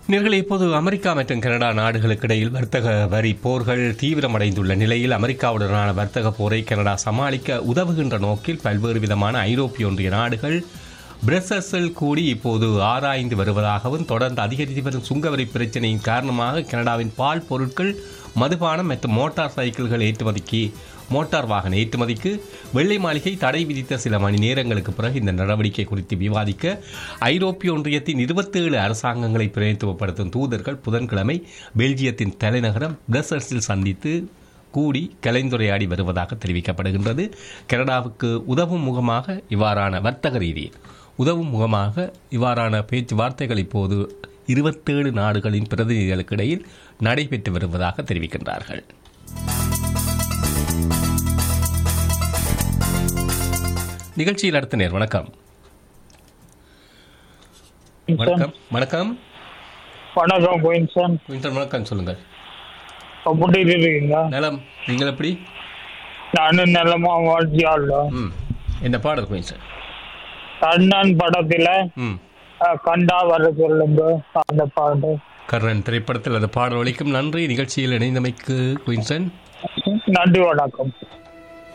நேர்களை இப்போது அமெரிக்கா மற்றும் கனடா நாடுகளுக்கு இடையில் வர்த்தக வரி போர்கள் தீவிரமடைந்துள்ள நிலையில் அமெரிக்காவுடனான வர்த்தக போரை கனடா சமாளிக்க உதவுகின்ற நோக்கில் பல்வேறு விதமான ஐரோப்பிய ஒன்றிய நாடுகள் பிரசஸில் கூடி இப்போது ஆராய்ந்து வருவதாகவும் தொடர்ந்து அதிகரித்து வரும் சுங்கவரி பிரச்சினையின் காரணமாக கனடாவின் பால் பொருட்கள் மதுபானம் மற்றும் மோட்டார் சைக்கிள்கள் ஏற்றுமதிக்கு மோட்டார் வாகன ஏற்றுமதிக்கு வெள்ளை மாளிகை தடை விதித்த சில மணி நேரங்களுக்கு பிறகு இந்த நடவடிக்கை குறித்து விவாதிக்க ஐரோப்பிய ஒன்றியத்தின் இருபத்தேழு அரசாங்கங்களை பிரதித்துவப்படுத்தும் தூதர்கள் புதன்கிழமை பெல்ஜியத்தின் தலைநகரம் பிரசல்ஸில் சந்தித்து கூடி கலைந்துரையாடி வருவதாக தெரிவிக்கப்படுகின்றது கனடாவுக்கு உதவும் முகமாக இவ்வாறான வர்த்தக ரீதியில் உதவும் முகமாக இவ்வாறான பேச்சுவார்த்தைகள் இப்போது இருபத்தேழு நாடுகளின் பிரதிநிதிகளுக்கு இடையில் நடைபெற்று வருவதாக தெரிவிக்கின்றார்கள் நிகழ்ச்சியில் அடுத்த நேர் வணக்கம் வணக்கம் வணக்கம் வணக்கம் குயின்சன் வின்டர் வணக்கம் சொல்லுங்கள் எப்படி இருக்கீங்க நலம் நீங்கள் எப்படி நானும் நிலமா வாழ்ச்சியாள் ம் என்ன பாடல் குயின்சன் கண்ணன் படத்துல ம் அஹ், கண்டா வர சொல்லுங்க அந்த பாட்டு கர்ணன் திரைப்படத்தில் அந்த பாடல் ஒலிக்கும் நன்றி நிகழ்ச்சியில் இணைந்தமைக்கு குயின்சன் நன்றி வணக்கம்